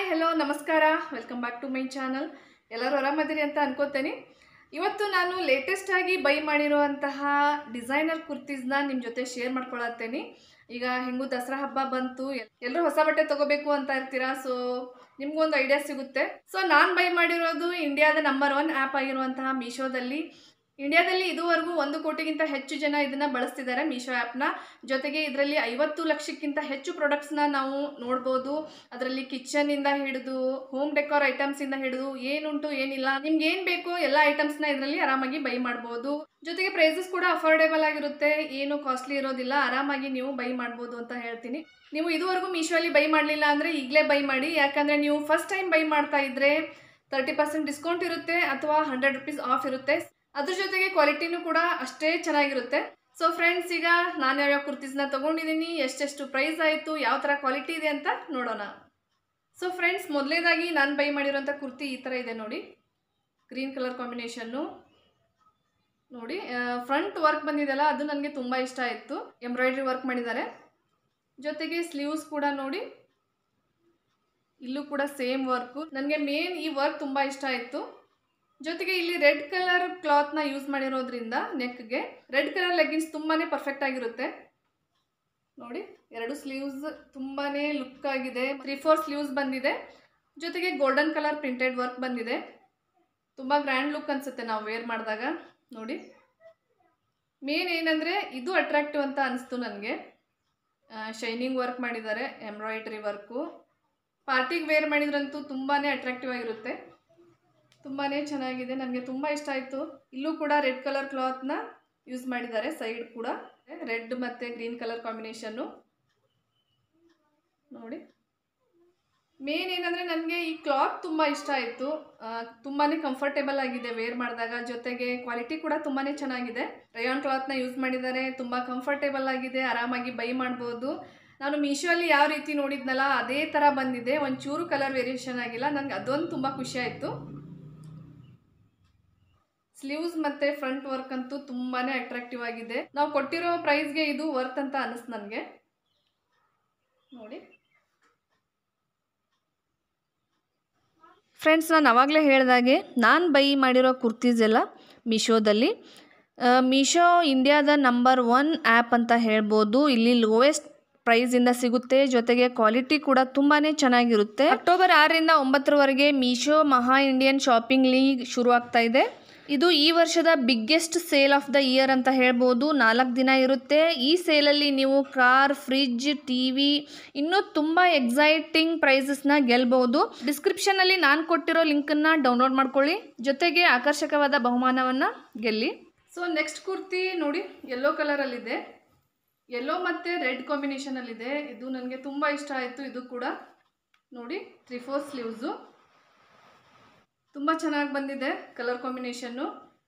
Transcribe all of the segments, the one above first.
hi hello ನಮಸ್ಕಾರ welcome back to my channel ಎಲ್ಲರೂ ಆರಾಮದಿರಿ ಅಂತ ಅನ್ಕೋತೇನೆ ಇವತ್ತು ನಾನು ಲೇಟೆಸ್ಟ್ ಆಗಿ ಬೈ ಮಾಡಿರುವಂತಹ ಡಿಸೈನರ್ ಕುರ್ತೀಸ್ನ ನಿಮ್ಮ ಜೊತೆ ಶೇರ್ ಮಾಡ್ಕೊಳತ್ತೇನೆ ಈಗ ಹೆಂಗೂ ದಸರಾ ಹಬ್ಬ ಬಂತು ಎಲ್ಲರೂ ಹೊಸ ಬಟ್ಟೆ ತಗೋಬೇಕು ಅಂತ ಇರ್ತೀರಾ ಸೊ ನಿಮ್ಗೊಂದು ಐಡಿಯಾ ಸಿಗುತ್ತೆ ಸೊ ನಾನು ಬೈ ಮಾಡಿರೋದು ಇಂಡಿಯಾದ ನಂಬರ್ ಒನ್ ಆ್ಯಪ್ ಆಗಿರುವಂತಹ ಮೀಶೋದಲ್ಲಿ ಇಂಡಿಯಾದಲ್ಲಿ ಇದುವರೆಗೂ ಒಂದು ಕೋಟಿಗಿಂತ ಹೆಚ್ಚು ಜನ ಇದನ್ನ ಬಳಸ್ತಿದ್ದಾರೆ ಮೀಶೋ ಆ್ಯಪ್ನ ಜೊತೆಗೆ ಇದರಲ್ಲಿ ಐವತ್ತು ಲಕ್ಷಕ್ಕಿಂತ ಹೆಚ್ಚು ಪ್ರಾಡಕ್ಟ್ಸ್ನ ನಾವು ನೋಡ್ಬೋದು ಅದರಲ್ಲಿ ಕಿಚನ್ನಿಂದ ಹಿಡಿದು ಹೋಮ್ ಡೆಕೋರ್ ಐಟಮ್ಸಿಂದ ಹಿಡಿದು ಏನುಂಟು ಏನಿಲ್ಲ ನಿಮ್ಗೆ ಏನು ಬೇಕು ಎಲ್ಲ ಐಟಮ್ಸ್ನ ಇದರಲ್ಲಿ ಆರಾಮಾಗಿ ಬೈ ಮಾಡ್ಬೋದು ಜೊತೆಗೆ ಪ್ರೈಸಸ್ ಕೂಡ ಅಫೋರ್ಡೆಬಲ್ ಆಗಿರುತ್ತೆ ಏನು ಕಾಸ್ಟ್ಲಿ ಇರೋದಿಲ್ಲ ಆರಾಮಾಗಿ ನೀವು ಬೈ ಮಾಡ್ಬೋದು ಅಂತ ಹೇಳ್ತೀನಿ ನೀವು ಇದುವರೆಗೂ ಮೀಶೋಲ್ಲಿ ಬೈ ಮಾಡಲಿಲ್ಲ ಅಂದರೆ ಈಗಲೇ ಬೈ ಮಾಡಿ ಯಾಕಂದರೆ ನೀವು ಫಸ್ಟ್ ಟೈಮ್ ಬೈ ಮಾಡ್ತಾ ಇದ್ರೆ ತರ್ಟಿ ಪರ್ಸೆಂಟ್ ಡಿಸ್ಕೌಂಟ್ ಇರುತ್ತೆ ಅಥವಾ ಹಂಡ್ರೆಡ್ ರುಪೀಸ್ ಆಫ್ ಇರುತ್ತೆ ಅದ್ರ ಜೊತೆಗೆ ಕ್ವಾಲಿಟಿನೂ ಕೂಡ ಅಷ್ಟೇ ಚೆನ್ನಾಗಿರುತ್ತೆ ಸೊ ಫ್ರೆಂಡ್ಸ್ ಈಗ ನಾನು ಯಾವ್ಯಾವ ಕುರ್ತೀಸ್ನ ತೊಗೊಂಡಿದ್ದೀನಿ ಎಷ್ಟೆಷ್ಟು ಪ್ರೈಸ್ ಆಯಿತು ಯಾವ ಥರ ಕ್ವಾಲಿಟಿ ಇದೆ ಅಂತ ನೋಡೋಣ ಸೊ ಫ್ರೆಂಡ್ಸ್ ಮೊದಲೇದಾಗಿ ನಾನು ಬೈ ಮಾಡಿರೋಂಥ ಕುರ್ತಿ ಈ ಥರ ಇದೆ ನೋಡಿ ಗ್ರೀನ್ ಕಲರ್ ಕಾಂಬಿನೇಷನ್ನು ನೋಡಿ ಫ್ರಂಟ್ ವರ್ಕ್ ಬಂದಿದೆಯಲ್ಲ ಅದು ನನಗೆ ತುಂಬ ಇಷ್ಟ ಆಯಿತು ಎಂಬ್ರಾಯ್ಡ್ರಿ ವರ್ಕ್ ಮಾಡಿದ್ದಾರೆ ಜೊತೆಗೆ ಸ್ಲೀವ್ಸ್ ಕೂಡ ನೋಡಿ ಇಲ್ಲೂ ಕೂಡ ಸೇಮ್ ವರ್ಕು ನನಗೆ ಮೇನ್ ಈ ವರ್ಕ್ ತುಂಬ ಇಷ್ಟ ಆಯಿತು ಜೊತೆಗೆ ಇಲ್ಲಿ ರೆಡ್ ಕಲರ್ ಕ್ಲಾತ್ನ ಯೂಸ್ ಮಾಡಿರೋದ್ರಿಂದ ನೆಕ್ಗೆ ರೆಡ್ ಕಲರ್ ಲೆಗ್ಗಿನ್ಸ್ ತುಂಬಾ ಪರ್ಫೆಕ್ಟ್ ಆಗಿರುತ್ತೆ ನೋಡಿ ಎರಡು ಸ್ಲೀವ್ಸ್ ತುಂಬಾ ಲುಕ್ ಆಗಿದೆ ತ್ರೀ ಫೋರ್ ಸ್ಲೀವ್ಸ್ ಬಂದಿದೆ ಜೊತೆಗೆ ಗೋಲ್ಡನ್ ಕಲರ್ ಪ್ರಿಂಟೆಡ್ ವರ್ಕ್ ಬಂದಿದೆ ತುಂಬ ಗ್ರ್ಯಾಂಡ್ ಲುಕ್ ಅನಿಸುತ್ತೆ ನಾವು ವೇರ್ ಮಾಡಿದಾಗ ನೋಡಿ ಮೇನ್ ಏನಂದರೆ ಇದು ಅಟ್ರಾಕ್ಟಿವ್ ಅಂತ ಅನಿಸ್ತು ನನಗೆ ಶೈನಿಂಗ್ ವರ್ಕ್ ಮಾಡಿದ್ದಾರೆ ಎಂಬ್ರಾಯ್ಡ್ರಿ ವರ್ಕು ಪಾರ್ಟಿಗೆ ವೇರ್ ಮಾಡಿದ್ರಂತೂ ತುಂಬಾ ಅಟ್ರಾಕ್ಟಿವ್ ಆಗಿರುತ್ತೆ ತುಂಬಾ ಚೆನ್ನಾಗಿದೆ ನನಗೆ ತುಂಬ ಇಷ್ಟ ಆಯಿತು ಇಲ್ಲೂ ಕೂಡ ರೆಡ್ ಕಲರ್ ಕ್ಲಾತ್ನ ಯೂಸ್ ಮಾಡಿದ್ದಾರೆ ಸೈಡ್ ಕೂಡ ರೆಡ್ ಮತ್ತು ಗ್ರೀನ್ ಕಲರ್ ಕಾಂಬಿನೇಷನ್ನು ನೋಡಿ ಮೇನ್ ಏನಂದರೆ ನನಗೆ ಈ ಕ್ಲಾತ್ ತುಂಬ ಇಷ್ಟ ಆಯಿತು ತುಂಬಾ ಕಂಫರ್ಟೇಬಲ್ ಆಗಿದೆ ವೇರ್ ಮಾಡಿದಾಗ ಜೊತೆಗೆ ಕ್ವಾಲಿಟಿ ಕೂಡ ತುಂಬಾ ಚೆನ್ನಾಗಿದೆ ರಯಾನ್ ಕ್ಲಾತ್ನ ಯೂಸ್ ಮಾಡಿದ್ದಾರೆ ತುಂಬ ಕಂಫರ್ಟೇಬಲ್ ಆಗಿದೆ ಆರಾಮಾಗಿ ಬೈ ಮಾಡ್ಬೋದು ನಾನು ಮೀಶೋಲ್ಲಿ ಯಾವ ರೀತಿ ನೋಡಿದ್ನಲ್ಲ ಅದೇ ಥರ ಬಂದಿದೆ ಒಂಚೂರು ಕಲರ್ ವೇರಿಯೇಷನ್ ಆಗಿಲ್ಲ ನನಗೆ ಅದೊಂದು ತುಂಬ ಖುಷಿ ಆಯಿತು ಸ್ಲೀವ್ಸ್ ಮತ್ತು ಫ್ರಂಟ್ ವರ್ಕ್ ಅಂತೂ ತುಂಬಾ ಅಟ್ರಾಕ್ಟಿವ್ ಆಗಿದೆ ನಾವು ಕೊಟ್ಟಿರೋ ಪ್ರೈಸ್ಗೆ ಇದು ವರ್ತ್ ಅಂತ ಅನಿಸ್ತು ನನಗೆ ನೋಡಿ ಫ್ರೆಂಡ್ಸ್ ನಾನು ಅವಾಗಲೇ ಹೇಳಿದಾಗೆ ನಾನು ಬೈ ಮಾಡಿರೋ ಕುರ್ತೀಸ್ ಎಲ್ಲ ಮೀಶೋದಲ್ಲಿ ಮೀಶೋ ಇಂಡಿಯಾದ ನಂಬರ್ ಒನ್ ಆ್ಯಪ್ ಅಂತ ಹೇಳ್ಬೋದು ಇಲ್ಲಿ ಲೋವೆಸ್ಟ್ ಪ್ರೈಸಿಂದ ಸಿಗುತ್ತೆ ಜೊತೆಗೆ ಕ್ವಾಲಿಟಿ ಕೂಡ ತುಂಬಾ ಚೆನ್ನಾಗಿರುತ್ತೆ ಅಕ್ಟೋಬರ್ ಆರರಿಂದ ಒಂಬತ್ತರವರೆಗೆ ಮೀಶೋ ಮಹಾ ಇಂಡಿಯನ್ ಶಾಪಿಂಗ್ ಲೀಗ್ ಶುರು ಆಗ್ತಾ ಇದೆ ಇದು ಈ ವರ್ಷದ biggest sale of the year ಅಂತ ಹೇಳ್ಬೋದು ನಾಲ್ಕು ದಿನ ಇರುತ್ತೆ ಈ ಸೇಲಲ್ಲಿ ನೀವು ಕಾರ್ ಫ್ರಿಜ್ ಟಿ ವಿ ಇನ್ನೂ ತುಂಬ ಎಕ್ಸೈಟಿಂಗ್ ಪ್ರೈಸಸ್ನ ಗೆಲ್ಬಹುದು ಡಿಸ್ಕ್ರಿಪ್ಷನಲ್ಲಿ ನಾನು ಕೊಟ್ಟಿರೋ ಲಿಂಕನ್ನು ಡೌನ್ಲೋಡ್ ಮಾಡ್ಕೊಳ್ಳಿ ಜೊತೆಗೆ ಆಕರ್ಷಕವಾದ ಬಹುಮಾನವನ್ನು ಗೆಲ್ಲಿ ಸೊ ನೆಕ್ಸ್ಟ್ ಕುರ್ತಿ ನೋಡಿ ಯೆಲ್ಲೋ ಕಲರಲ್ಲಿದೆ ಯೆಲ್ಲೋ ಮತ್ತು ರೆಡ್ ಕಾಂಬಿನೇಷನಲ್ಲಿದೆ ಇದು ನನಗೆ ತುಂಬ ಇಷ್ಟ ಆಯಿತು ಇದು ಕೂಡ ನೋಡಿ ತ್ರೀ ಫೋರ್ ಸ್ಲೀವ್ಸು ತುಂಬ ಚೆನ್ನಾಗಿ ಬಂದಿದೆ ಕಲರ್ ಕಾಂಬಿನೇಷನ್ನು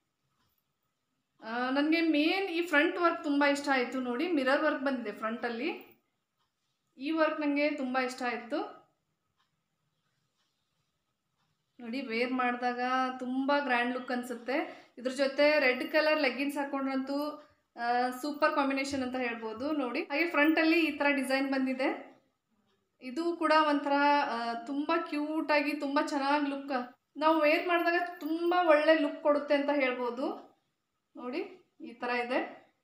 ನನಗೆ ಮೇನ್ ಈ ಫ್ರಂಟ್ ವರ್ಕ್ ತುಂಬ ಇಷ್ಟ ಆಯಿತು ನೋಡಿ ಮಿರರ್ ವರ್ಕ್ ಬಂದಿದೆ ಫ್ರಂಟಲ್ಲಿ ಈ ವರ್ಕ್ ನನಗೆ ತುಂಬ ಇಷ್ಟ ಆಯಿತು ನೋಡಿ ವೇರ್ ಮಾಡಿದಾಗ ತುಂಬ ಗ್ರ್ಯಾಂಡ್ ಲುಕ್ ಅನಿಸುತ್ತೆ ಇದ್ರ ಜೊತೆ ರೆಡ್ ಕಲರ್ ಲೆಗ್ಗಿನ್ಸ್ ಹಾಕೊಂಡ್ರಂತೂ ಸೂಪರ್ ಕಾಂಬಿನೇಷನ್ ಅಂತ ಹೇಳ್ಬೋದು ನೋಡಿ ಹಾಗೆ ಫ್ರಂಟಲ್ಲಿ ಈ ಥರ ಡಿಸೈನ್ ಬಂದಿದೆ ಇದು ಕೂಡ ಒಂಥರ ತುಂಬ ಕ್ಯೂಟಾಗಿ ತುಂಬ ಚೆನ್ನಾಗಿ ಲುಕ್ ನಾವು ವೇರ್ ಮಾಡಿದಾಗ ತುಂಬ ಒಳ್ಳೆ ಲುಕ್ ಕೊಡುತ್ತೆ ಅಂತ ಹೇಳ್ಬೋದು ನೋಡಿ ಈ ಥರ ಇದೆ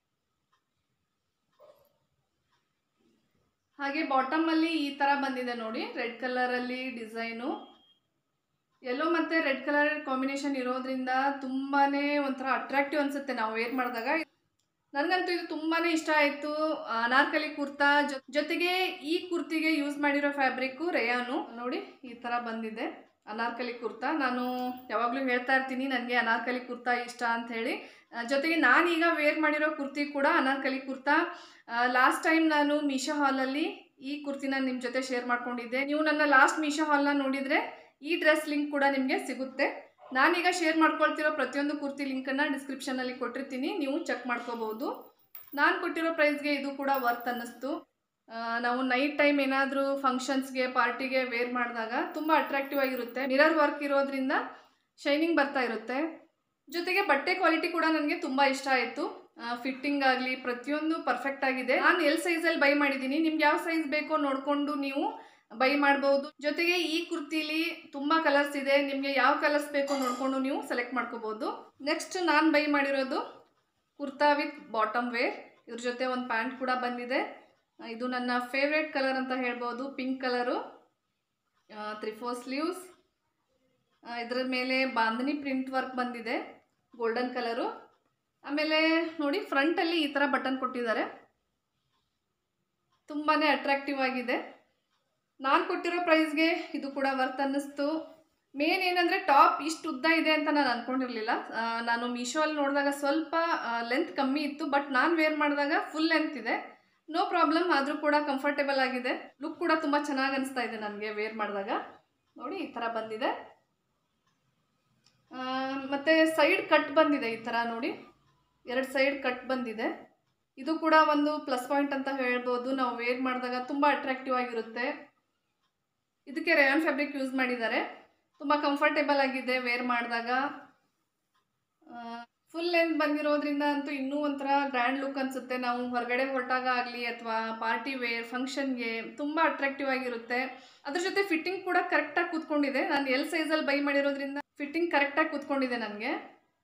ಹಾಗೆ ಬಾಟಮಲ್ಲಿ ಈ ಥರ ಬಂದಿದೆ ನೋಡಿ ರೆಡ್ ಕಲರಲ್ಲಿ ಡಿಸೈನು ಯೆಲ್ಲೋ ಮತ್ತು ರೆಡ್ ಕಲರ್ ಕಾಂಬಿನೇಷನ್ ಇರೋದ್ರಿಂದ ತುಂಬಾ ಒಂಥರ ಅಟ್ರಾಕ್ಟಿವ್ ಅನಿಸುತ್ತೆ ನಾವು ವೇರ್ ಮಾಡಿದಾಗ ನನಗಂತೂ ಇದು ತುಂಬಾ ಇಷ್ಟ ಆಯಿತು ಅನಾರ್ಕಲಿ ಕುರ್ತಾ ಜೊತೆಗೆ ಈ ಕುರ್ತಿಗೆ ಯೂಸ್ ಮಾಡಿರೋ ಫ್ಯಾಬ್ರಿಕ್ಕು ರೇಯಾನು ನೋಡಿ ಈ ಥರ ಬಂದಿದೆ ಅನಾರ್ಕಲಿ ಕುರ್ತಾ ನಾನು ಯಾವಾಗಲೂ ಹೇಳ್ತಾ ಇರ್ತೀನಿ ನನಗೆ ಅನಾರ್ಕಲಿ ಕುರ್ತಾ ಇಷ್ಟ ಅಂತ ಹೇಳಿ ಜೊತೆಗೆ ನಾನೀಗ ವೇರ್ ಮಾಡಿರೋ ಕುರ್ತಿ ಕೂಡ ಅನಾರ್ಕಲಿ ಕುರ್ತಾ ಲಾಸ್ಟ್ ಟೈಮ್ ನಾನು ಮೀಶೋ ಹಾಲಲ್ಲಿ ಈ ಕುರ್ತಿನ ನಿಮ್ಮ ಜೊತೆ ಶೇರ್ ಮಾಡ್ಕೊಂಡಿದ್ದೆ ನೀವು ನನ್ನ ಲಾಸ್ಟ್ ಮೀಶೋ ಹಾಲ್ನ ನೋಡಿದರೆ ಈ ಡ್ರೆಸ್ ಲಿಂಕ್ ಕೂಡ ನಿಮಗೆ ಸಿಗುತ್ತೆ ನಾನೀಗ ಶೇರ್ ಮಾಡ್ಕೊಳ್ತಿರೋ ಪ್ರತಿಯೊಂದು ಕುರ್ತಿ ಲಿಂಕನ್ನು ಡಿಸ್ಕ್ರಿಪ್ಷನಲ್ಲಿ ಕೊಟ್ಟಿರ್ತೀನಿ ನೀವು ಚೆಕ್ ಮಾಡ್ಕೋಬೋದು ನಾನು ಕೊಟ್ಟಿರೋ ಪ್ರೈಸ್ಗೆ ಇದು ಕೂಡ ವರ್ತ್ ಅನ್ನಿಸ್ತು ನಾವು ನೈಟ್ ಟೈಮ್ ಏನಾದರೂ ಫಂಕ್ಷನ್ಸ್ಗೆ ಪಾರ್ಟಿಗೆ ವೇರ್ ಮಾಡಿದಾಗ ತುಂಬ ಅಟ್ರಾಕ್ಟಿವ್ ಆಗಿರುತ್ತೆ ಮಿರರ್ ವರ್ಕ್ ಇರೋದ್ರಿಂದ ಶೈನಿಂಗ್ ಬರ್ತಾ ಇರುತ್ತೆ ಜೊತೆಗೆ ಬಟ್ಟೆ ಕ್ವಾಲಿಟಿ ಕೂಡ ನನಗೆ ತುಂಬ ಇಷ್ಟ ಆಯಿತು ಫಿಟ್ಟಿಂಗ್ ಆಗಲಿ ಪ್ರತಿಯೊಂದು ಪರ್ಫೆಕ್ಟ್ ಆಗಿದೆ ನಾನು ಎಲ್ ಸೈಜಲ್ಲಿ ಬೈ ಮಾಡಿದ್ದೀನಿ ನಿಮ್ಗೆ ಯಾವ ಸೈಜ್ ಬೇಕೋ ನೋಡಿಕೊಂಡು ನೀವು ಬೈ ಮಾಡ್ಬೋದು ಜೊತೆಗೆ ಈ ಕುರ್ತಿಲಿ ತುಂಬ ಕಲರ್ಸ್ ಇದೆ ನಿಮಗೆ ಯಾವ ಕಲರ್ಸ್ ಬೇಕು ನೋಡಿಕೊಂಡು ನೀವು ಸೆಲೆಕ್ಟ್ ಮಾಡ್ಕೋಬೋದು ನೆಕ್ಸ್ಟ್ ನಾನು ಬೈ ಮಾಡಿರೋದು ಕುರ್ತಾ ವಿತ್ ಬಾಟಮ್ ವೇರ್ ಇದ್ರ ಜೊತೆ ಒಂದು ಪ್ಯಾಂಟ್ ಕೂಡ ಬಂದಿದೆ ಆ, ಇದು ನನ್ನ ಫೇವ್ರೇಟ್ ಕಲರ್ ಅಂತ ಹೇಳ್ಬೋದು pink colour three four sleeves ಇದರ ಮೇಲೆ ಬಾಂಧನಿ ಪ್ರಿಂಟ್ ವರ್ಕ್ ಬಂದಿದೆ ಗೋಲ್ಡನ್ ಕಲರು ಆಮೇಲೆ ನೋಡಿ ಫ್ರಂಟಲ್ಲಿ ಈ ಥರ ಬಟನ್ ಕೊಟ್ಟಿದ್ದಾರೆ ತುಂಬಾ ಅಟ್ರಾಕ್ಟಿವ್ ಆಗಿದೆ ನಾನು ಕೊಟ್ಟಿರೋ ಪ್ರೈಸ್ಗೆ ಇದು ಕೂಡ ವರ್ತ್ ಅನ್ನಿಸ್ತು ಮೇನ್ ಏನಂದರೆ ಟಾಪ್ ಇಷ್ಟು ಉದ್ದ ಇದೆ ಅಂತ ನಾನು ಅಂದ್ಕೊಂಡಿರಲಿಲ್ಲ ನಾನು ಮೀಶೋಲ್ಲಿ ನೋಡಿದಾಗ ಸ್ವಲ್ಪ ಲೆಂತ್ ಕಮ್ಮಿ ಇತ್ತು ಬಟ್ ನಾನು ವೇರ್ ಮಾಡಿದಾಗ ಫುಲ್ ಲೆಂತ್ ಇದೆ ನೋ ಪ್ರಾಬ್ಲಮ್ ಆದರೂ ಕೂಡ ಕಂಫರ್ಟೇಬಲ್ ಆಗಿದೆ ಲುಕ್ ಕೂಡ ತುಂಬ ಚೆನ್ನಾಗಿ ಅನಿಸ್ತಾ ಇದೆ ನನಗೆ ವೇರ್ ಮಾಡಿದಾಗ ನೋಡಿ ಈ ಥರ ಬಂದಿದೆ ಆ, ಮತ್ತೆ ಸೈಡ್ ಕಟ್ ಬಂದಿದೆ ಈ ಥರ ನೋಡಿ ಎರಡು ಸೈಡ್ ಕಟ್ ಬಂದಿದೆ ಇದು ಕೂಡ ಒಂದು ಪ್ಲಸ್ ಪಾಯಿಂಟ್ ಅಂತ ಹೇಳ್ಬೋದು ನಾವು ವೇರ್ ಮಾಡಿದಾಗ ತುಂಬ ಅಟ್ರಾಕ್ಟಿವ್ ಆಗಿರುತ್ತೆ ಇದಕ್ಕೆ ರೇಯಾನ್ ಫ್ಯಾಬ್ರಿಕ್ ಯೂಸ್ ಮಾಡಿದ್ದಾರೆ ತುಂಬ ಕಂಫರ್ಟೇಬಲ್ ಆಗಿದೆ ವೇರ್ ಮಾಡಿದಾಗ ಫುಲ್ ಲೆಂತ್ ಬಂದಿರೋದ್ರಿಂದ ಅಂತೂ ಇನ್ನೂ ಒಂಥರ ಗ್ರ್ಯಾಂಡ್ ಲುಕ್ ಅನಿಸುತ್ತೆ ನಾವು ಹೊರಗಡೆ ಹೊರಟಾಗ ಆಗಲಿ ಅಥವಾ ಪಾರ್ಟಿ ವೇರ್ ಫಂಕ್ಷನ್ಗೆ ತುಂಬ ಅಟ್ರಾಕ್ಟಿವ್ ಆಗಿರುತ್ತೆ ಅದ್ರ ಜೊತೆ ಫಿಟ್ಟಿಂಗ್ ಕೂಡ ಕರೆಕ್ಟಾಗಿ ಕೂತ್ಕೊಂಡಿದೆ ನಾನು ಎಲ್ ಸೈಜಲ್ಲಿ ಬೈ ಮಾಡಿರೋದ್ರಿಂದ ಫಿಟ್ಟಿಂಗ್ ಕರೆಕ್ಟಾಗಿ ಕೂತ್ಕೊಂಡಿದೆ ನನಗೆ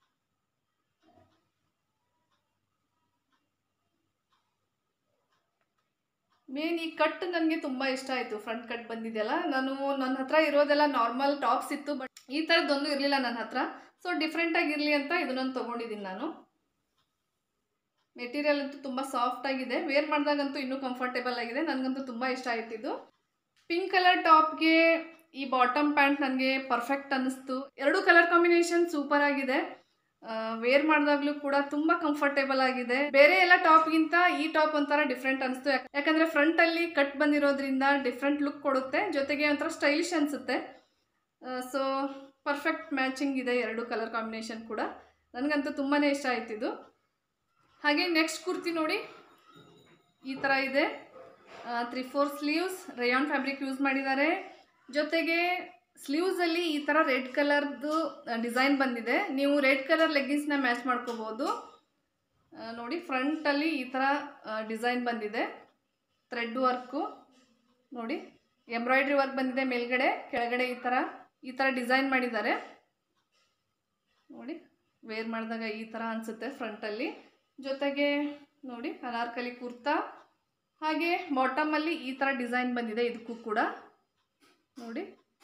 ಮೇನ್ ಈ ಕಟ್ ನನಗೆ ತುಂಬ ಇಷ್ಟ ಆಯಿತು ಫ್ರಂಟ್ ಕಟ್ ಬಂದಿದೆಯಲ್ಲ ನಾನು ನನ್ನ ಹತ್ರ ಇರೋದೆಲ್ಲ ನಾರ್ಮಲ್ ಟಾಪ್ಸ್ ಇತ್ತು ಬಟ್ ಈ ಥರದ್ದೊಂದು ಇರಲಿಲ್ಲ ನನ್ನ ಹತ್ರ ಸೊ ಡಿಫ್ರೆಂಟಾಗಿ ಇರಲಿ ಅಂತ ಇದನ್ನೊಂದು ತೊಗೊಂಡಿದ್ದೀನಿ ನಾನು ಮೆಟೀರಿಯಲ್ ಅಂತೂ ತುಂಬ ಸಾಫ್ಟ್ ಆಗಿದೆ ವೇರ್ ಮಾಡಿದಾಗಂತೂ ಇನ್ನೂ ಕಂಫರ್ಟೇಬಲ್ ಆಗಿದೆ ನನಗಂತೂ ತುಂಬ ಇಷ್ಟ ಆಯ್ತು ಇದು ಪಿಂಕ್ ಕಲರ್ ಟಾಪ್ಗೆ ಈ ಬಾಟಮ್ ಪ್ಯಾಂಟ್ ನನಗೆ ಪರ್ಫೆಕ್ಟ್ ಅನ್ನಿಸ್ತು ಎರಡು ಕಲರ್ ಕಾಂಬಿನೇಷನ್ ಸೂಪರ್ ಆಗಿದೆ ವೇರ್ ಮಾಡಿದಾಗ್ಲೂ ಕೂಡ ತುಂಬ ಕಂಫರ್ಟೇಬಲ್ ಆಗಿದೆ ಬೇರೆ ಎಲ್ಲ ಟಾಪ್ಗಿಂತ ಈ ಟಾಪ್ ಒಂಥರ ಡಿಫ್ರೆಂಟ್ ಅನಿಸ್ತು ಯಾಕಂದರೆ ಫ್ರಂಟಲ್ಲಿ ಕಟ್ ಬಂದಿರೋದ್ರಿಂದ ಡಿಫ್ರೆಂಟ್ ಲುಕ್ ಕೊಡುತ್ತೆ ಜೊತೆಗೆ ಒಂಥರ ಸ್ಟೈಲಿಶ್ ಅನಿಸುತ್ತೆ ಸೊ ಪರ್ಫೆಕ್ಟ್ ಮ್ಯಾಚಿಂಗ್ ಇದೆ ಎರಡು ಕಲರ್ ಕಾಂಬಿನೇಷನ್ ಕೂಡ ನನಗಂತೂ ತುಂಬಾ ಇಷ್ಟ ಆಯ್ತು ಇದು ಹಾಗೆ ನೆಕ್ಸ್ಟ್ ಕುರ್ತಿ ನೋಡಿ ಈ ಥರ ಇದೆ three four sleeves rayon fabric use ಮಾಡಿದ್ದಾರೆ ಜೊತೆಗೆ ಸ್ಲೀವ್ಸಲ್ಲಿ ಈ ಥರ ರೆಡ್ ಕಲರ್ದು ಡಿಸೈನ್ ಬಂದಿದೆ ನೀವು ರೆಡ್ ಕಲರ್ ಲೆಗ್ಗಿನ್ಸ್ನ ಮ್ಯಾಚ್ ಮಾಡ್ಕೋಬೋದು ಆ, ನೋಡಿ ಫ್ರಂಟಲ್ಲಿ ಈ ಥರ ಡಿಸೈನ್ ಬಂದಿದೆ ಥ್ರೆಡ್ ವರ್ಕು ನೋಡಿ ಎಂಬ್ರಾಯ್ಡ್ರಿ ವರ್ಕ್ ಬಂದಿದೆ ಮೇಲ್ಗಡೆ ಕೆಳಗಡೆ ಈ ಥರ ಈ ಥರ ಡಿಸೈನ್ ಮಾಡಿದ್ದಾರೆ ನೋಡಿ ವೇರ್ ಮಾಡಿದಾಗ ಈ ಥರ ಅನಿಸುತ್ತೆ ಫ್ರಂಟಲ್ಲಿ ಜೊತೆಗೆ ನೋಡಿ ಅನಾರ್ಕಲಿ ಕುರ್ತಾ ಹಾಗೆ ಬಾಟಮಲ್ಲಿ ಈ ಥರ ಡಿಸೈನ್ ಬಂದಿದೆ ಇದಕ್ಕೂ ಕೂಡ ನೋಡಿ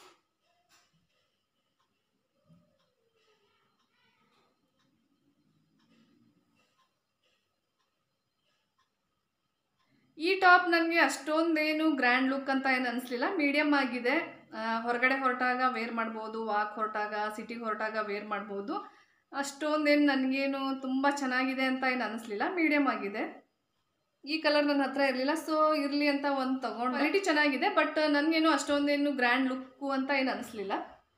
ಈ ಟಾಪ್ ನನಗೆ ಅಷ್ಟೊಂದೇನು ಗ್ರ್ಯಾಂಡ್ ಲುಕ್ ಅಂತ ಏನು ಅನಿಸ್ಲಿಲ್ಲ ಮೀಡಿಯಮ್ ಆಗಿದೆ ಆ, ಹೊರಗಡೆ ಹೊರಟಾಗ ವೇರ್ ಮಾಡ್ಬೋದು ವಾಕ್ ಹೊರಟಾಗ ಸಿಟಿಗೆ ಹೊರಟಾಗ ವೇರ್ ಮಾಡ್ಬೋದು ಅಷ್ಟೊಂದೇನು ನನಗೇನು ತುಂಬ ಚೆನ್ನಾಗಿದೆ ಅಂತ ಏನು ಅನಿಸ್ಲಿಲ್ಲ ಮೀಡಿಯಮ್ ಆಗಿದೆ ಈ ಕಲರ್ ನನ್ನ ಹತ್ರ ಇರಲಿಲ್ಲ ಸೊ ಇರಲಿ ಅಂತ ಒಂದು ತಗೊಂಡು ಕ್ವಾಲಿಟಿ ಚೆನ್ನಾಗಿದೆ ಬಟ್ ನನಗೇನು ಅಷ್ಟೊಂದೇನು ಗ್ರ್ಯಾಂಡ್ ಲುಕ್ಕು ಅಂತ ಏನು ಅನಿಸ್ಲಿಲ್ಲ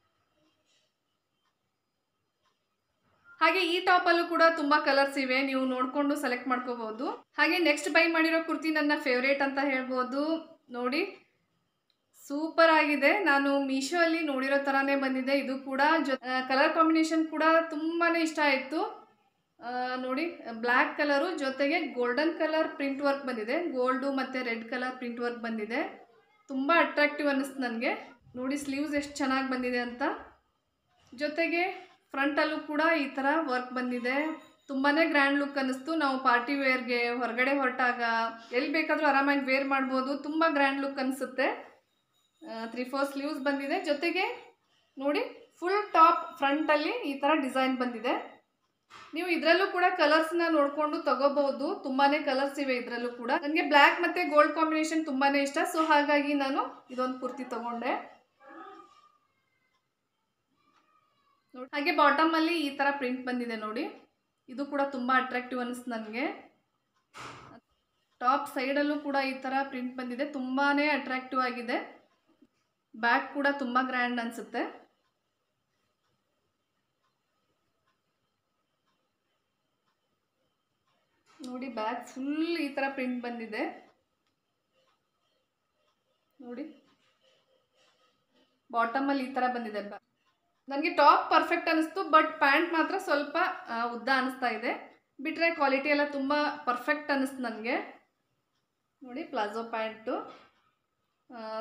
ಹಾಗೆ ಈ ಟಾಪಲ್ಲೂ ಕೂಡ ತುಂಬ ಕಲರ್ಸ್ ಇವೆ ನೀವು ನೋಡಿಕೊಂಡು ಸೆಲೆಕ್ಟ್ ಮಾಡ್ಕೋಬಹುದು ಹಾಗೆ ನೆಕ್ಸ್ಟ್ ಬೈ ಮಾಡಿರೋ ಕುರ್ತಿ ನನ್ನ ಫೇವ್ರೇಟ್ ಅಂತ ಹೇಳ್ಬೋದು ನೋಡಿ ಸೂಪರ್ ಆಗಿದೆ ನಾನು ಮೀಶೋ ಅಲ್ಲಿ ನೋಡಿರೋ ಥರನೇ ಬಂದಿದೆ ಇದು ಕೂಡ ಜೊ ಕಲರ್ ಕಾಂಬಿನೇಷನ್ ಕೂಡ ತುಂಬಾ ಇಷ್ಟ ಆಯಿತು ನೋಡಿ ಬ್ಲ್ಯಾಕ್ ಕಲರು ಜೊತೆಗೆ ಗೋಲ್ಡನ್ ಕಲರ್ ಪ್ರಿಂಟ್ ವರ್ಕ್ ಬಂದಿದೆ ಗೋಲ್ಡು ಮತ್ತು ರೆಡ್ ಕಲರ್ ಪ್ರಿಂಟ್ ವರ್ಕ್ ಬಂದಿದೆ ತುಂಬ ಅಟ್ರಾಕ್ಟಿವ್ ಅನ್ನಿಸ್ತು ನನಗೆ ನೋಡಿ ಸ್ಲೀವ್ಸ್ ಎಷ್ಟು ಚೆನ್ನಾಗಿ ಬಂದಿದೆ ಅಂತ ಜೊತೆಗೆ ಫ್ರಂಟಲ್ಲೂ ಕೂಡ ಈ ಥರ ವರ್ಕ್ ಬಂದಿದೆ ತುಂಬಾ ಗ್ರ್ಯಾಂಡ್ ಲುಕ್ ಅನ್ನಿಸ್ತು ನಾವು ಪಾರ್ಟಿ ವೇರ್ಗೆ ಹೊರಗಡೆ ಹೊರಟಾಗ ಎಲ್ಲಿ ಬೇಕಾದರೂ ಆರಾಮಾಗಿ ವೇರ್ ಮಾಡ್ಬೋದು ತುಂಬ ಗ್ರ್ಯಾಂಡ್ ಲುಕ್ ಅನಿಸುತ್ತೆ ತ್ರೀ ಫೋರ್ ಸ್ಲೀವ್ಸ್ ಬಂದಿದೆ ಜೊತೆಗೆ ನೋಡಿ ಫುಲ್ ಟಾಪ್ ಫ್ರಂಟಲ್ಲಿ ಈ ಥರ ಡಿಸೈನ್ ಬಂದಿದೆ ನೀವು ಇದರಲ್ಲೂ ಕೂಡ ಕಲರ್ಸ್ನ ನೋಡಿಕೊಂಡು ತಗೋಬಹುದು ತುಂಬಾ ಕಲರ್ಸ್ ಇವೆ ಇದರಲ್ಲೂ ಕೂಡ ನನಗೆ ಬ್ಲ್ಯಾಕ್ ಮತ್ತು ಗೋಲ್ಡ್ ಕಾಂಬಿನೇಷನ್ ತುಂಬಾ ಇಷ್ಟ ಸೊ ಹಾಗಾಗಿ ನಾನು ಇದೊಂದು ಕುರ್ತಿ ತಗೊಂಡೆ ನೋಡಿ ಹಾಗೆ ಬಾಟಮಲ್ಲಿ ಈ ಥರ ಪ್ರಿಂಟ್ ಬಂದಿದೆ ನೋಡಿ ಇದು ಕೂಡ ತುಂಬ ಅಟ್ರಾಕ್ಟಿವ್ ಅನಿಸ್ತು ನನಗೆ ಟಾಪ್ ಸೈಡಲ್ಲೂ ಕೂಡ ಈ ಥರ ಪ್ರಿಂಟ್ ಬಂದಿದೆ ತುಂಬಾ ಅಟ್ರಾಕ್ಟಿವ್ ಆಗಿದೆ ಬ್ಯಾಕ್ ಕೂಡ ತುಂಬ ಗ್ರ್ಯಾಂಡ್ ಅನಿಸುತ್ತೆ ನೋಡಿ ಬ್ಯಾಕ್ ಫುಲ್ ಈ ಥರ ಪ್ರಿಂಟ್ ಬಂದಿದೆ ನೋಡಿ ಬಾಟಮಲ್ಲಿ ಈ ಥರ ಬಂದಿದೆ ನನಗೆ ಟಾಪ್ ಪರ್ಫೆಕ್ಟ್ ಅನಿಸ್ತು ಬಟ್ ಪ್ಯಾಂಟ್ ಮಾತ್ರ ಸ್ವಲ್ಪ ಆ, ಉದ್ದ ಅನಿಸ್ತಾ ಇದೆ ಬಿಟ್ಟರೆ ಕ್ವಾಲಿಟಿ ಎಲ್ಲ ತುಂಬ ಪರ್ಫೆಕ್ಟ್ ಅನ್ನಿಸ್ತು ನನಗೆ ನೋಡಿ ಪ್ಲಾಜೋ ಪ್ಯಾಂಟು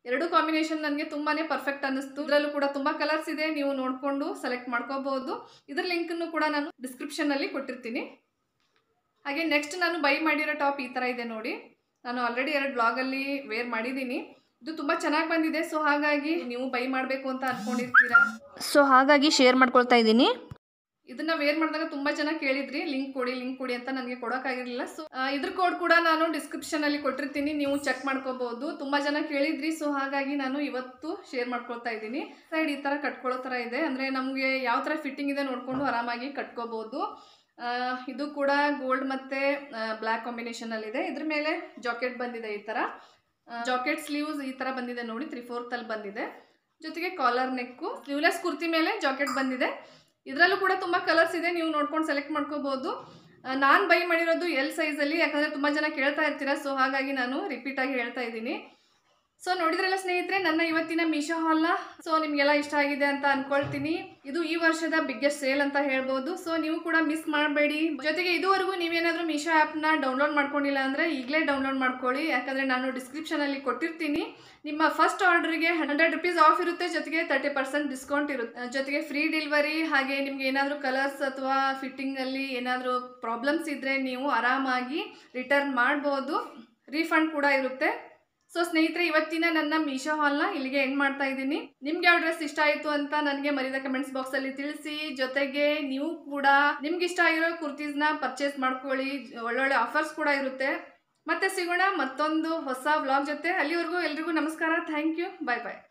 ಎರಡು ಕಾಂಬಿನೇಷನ್ ನನಗೆ ತುಂಬಾ ಪರ್ಫೆಕ್ಟ್ ಅನ್ನಿಸ್ತು ಇದರಲ್ಲೂ ಕೂಡ ತುಂಬ ಕಲರ್ಸ್ ಇದೆ ನೀವು ನೋಡಿಕೊಂಡು ಸೆಲೆಕ್ಟ್ ಮಾಡ್ಕೋಬಹುದು ಇದ್ರ ಲಿಂಕನ್ನು ಕೂಡ ನಾನು ಡಿಸ್ಕ್ರಿಪ್ಷನಲ್ಲಿ ಕೊಟ್ಟಿರ್ತೀನಿ ಹಾಗೆ ನೆಕ್ಸ್ಟ್ ನಾನು ಬೈ ಮಾಡಿರೋ ಟಾಪ್ ಈ ಥರ ಇದೆ ನೋಡಿ ನಾನು ಆಲ್ರೆಡಿ ಎರಡು ಬ್ಲಾಗಲ್ಲಿ ವೇರ್ ಮಾಡಿದ್ದೀನಿ ಇದು ತುಂಬ ಚೆನ್ನಾಗಿ ಬಂದಿದೆ ಸೊ ಹಾಗಾಗಿ ನೀವು ಬೈ ಮಾಡಬೇಕು ಅಂತ ಅಂದ್ಕೊಂಡಿರ್ತೀರಾ ಸೊ ಹಾಗಾಗಿ ಶೇರ್ ಮಾಡ್ಕೊಳ್ತಾ ಇದ್ದೀನಿ ಇದನ್ನ ವೇರ್ ಮಾಡಿದಾಗ ತುಂಬಾ ಜನ ಕೇಳಿದ್ರಿ ಲಿಂಕ್ ಕೊಡಿ ಲಿಂಕ್ ಕೊಡಿ ಅಂತ ನನಗೆ ಕೊಡೋಕ್ಕಾಗಿರಲಿಲ್ಲ ಸೊ ಇದ್ರ ಕೋಡ್ ಕೂಡ ನಾನು ಡಿಸ್ಕ್ರಿಪ್ಷನ್ ಅಲ್ಲಿ ಕೊಟ್ಟಿರ್ತೀನಿ ನೀವು ಚೆಕ್ ಮಾಡ್ಕೋಬಹುದು ತುಂಬಾ ಜನ ಕೇಳಿದ್ರಿ ಸೊ ಹಾಗಾಗಿ ನಾನು ಇವತ್ತು ಶೇರ್ ಮಾಡ್ಕೊಳ್ತಾ ಇದ್ದೀನಿ ಸೈಡ್ ಈ ತರ ಕಟ್ಕೊಳ್ಳೋ ತರ ಇದೆ ಅಂದ್ರೆ ನಮಗೆ ಯಾವ ತರ ಫಿಟ್ಟಿಂಗ್ ಇದೆ ನೋಡ್ಕೊಂಡು ಆರಾಮಾಗಿ ಕಟ್ಕೋಬಹುದು ಆ, ಇದು ಕೂಡ ಗೋಲ್ಡ್ ಮತ್ತೆ ಬ್ಲ್ಯಾಕ್ ಕಾಂಬಿನೇಷನ್ ಅಲ್ಲಿ ಇದೆ ಇದ್ರ ಮೇಲೆ ಜಾಕೆಟ್ ಬಂದಿದೆ ಈ ತರ ಜಾಕೆಟ್ ಸ್ಲೀವ್ಸ್ ಈ ತರ ಬಂದಿದೆ ನೋಡಿ ತ್ರೀ ಫೋರ್ತ್ ಅಲ್ಲಿ ಬಂದಿದೆ ಜೊತೆಗೆ ಕಾಲರ್ ನೆಕ್ಕು ಸ್ಲೀವ್ಲೆಸ್ ಕುರ್ತಿ ಮೇಲೆ ಜಾಕೆಟ್ ಬಂದಿದೆ ಇದರಲ್ಲೂ ಕೂಡ ತುಂಬ ಕಲರ್ಸ್ ಇದೆ ನೀವು ನೋಡ್ಕೊಂಡು ಸೆಲೆಕ್ಟ್ ಮಾಡ್ಕೋಬೋದು ನಾನು ಬೈ ಮಾಡಿರೋದು ಎಲ್ ಸೈಜಲ್ಲಿ ಯಾಕಂದರೆ ತುಂಬ ಜನ ಕೇಳ್ತಾ ಇರ್ತೀರಾ ಸೊ ಹಾಗಾಗಿ ನಾನು ರಿಪೀಟ್ ಆಗಿ ಹೇಳ್ತಾ ಇದ್ದೀನಿ ಸೊ ನೋಡಿದ್ರಲ್ಲ ಸ್ನೇಹಿತರೆ ನನ್ನ ಇವತ್ತಿನ ಮೀಶೋ ಹಾಲ್ನ ಸೊ ನಿಮಗೆಲ್ಲ ಇಷ್ಟ ಆಗಿದೆ ಅಂತ ಅನ್ಕೊಳ್ತೀನಿ ಇದು ಈ ವರ್ಷದ ಬಿಗ್ಗೆಸ್ಟ್ ಸೇಲ್ ಅಂತ ಹೇಳ್ಬೋದು ಸೊ ನೀವು ಕೂಡ ಮಿಸ್ ಮಾಡಬೇಡಿ ಜೊತೆಗೆ ಇದುವರೆಗೂ ನೀವೇನಾದರೂ ಮೀಶೋ ಆ್ಯಪ್ನ ಡೌನ್ಲೋಡ್ ಮಾಡ್ಕೊಂಡಿಲ್ಲ ಅಂದರೆ ಈಗಲೇ ಡೌನ್ಲೋಡ್ ಮಾಡ್ಕೊಳ್ಳಿ ಯಾಕಂದರೆ ನಾನು ಡಿಸ್ಕ್ರಿಪ್ಷನಲ್ಲಿ ಕೊಟ್ಟಿರ್ತೀನಿ ನಿಮ್ಮ ಫಸ್ಟ್ ಆರ್ಡರ್ಗೆ ಹಂಡ್ರೆಡ್ ರುಪೀಸ್ ಆಫ್ ಇರುತ್ತೆ ಜೊತೆಗೆ ತರ್ಟಿ ಪರ್ಸೆಂಟ್ ಡಿಸ್ಕೌಂಟ್ ಇರುತ್ತೆ ಅಹ್, ಜೊತೆಗೆ ಫ್ರೀ ಡೆಲಿವರಿ ಹಾಗೆ ನಿಮ್ಗೆ ಏನಾದರೂ ಕಲರ್ಸ್ ಅಥವಾ ಫಿಟ್ಟಿಂಗಲ್ಲಿ ಏನಾದರೂ ಪ್ರಾಬ್ಲಮ್ಸ್ ಇದ್ದರೆ ನೀವು ಆರಾಮಾಗಿ ರಿಟರ್ನ್ ಮಾಡ್ಬೋದು ರೀಫಂಡ್ ಕೂಡ ಇರುತ್ತೆ ಸೊ ಸ್ನೇಹಿತರೆ ಇವತ್ತಿನ ನನ್ನ ಮೀಶೋ ಹಾಲ್ನ ಇಲ್ಲಿಗೆ ಎಂಡ್ ಮಾಡ್ತಾ ಇದ್ದೀನಿ ನಿಮ್ಗೆ ಯಾವ ಡ್ರೆಸ್ ಇಷ್ಟ ಆಯಿತು ಅಂತ ನನಗೆ ಮರಿದ ಕಮೆಂಟ್ಸ್ ಬಾಕ್ಸಲ್ಲಿ ತಿಳಿಸಿ ಜೊತೆಗೆ ನೀವು ಕೂಡ ನಿಮ್ಗೆ ಇಷ್ಟ ಆಗಿರೋ ಕುರ್ತೀಸ್ನ ಪರ್ಚೇಸ್ ಮಾಡ್ಕೊಳ್ಳಿ ಒಳ್ಳೊಳ್ಳೆ ಆಫರ್ಸ್ ಕೂಡ ಇರುತ್ತೆ ಮತ್ತೆ ಸಿಗೋಣ ಮತ್ತೊಂದು ಹೊಸ ವ್ಲಾಗ್ ಜೊತೆ ಅಲ್ಲಿವರೆಗೂ ಎಲ್ರಿಗೂ ನಮಸ್ಕಾರ ಥ್ಯಾಂಕ್ ಯು ಬಾಯ್ ಬಾಯ್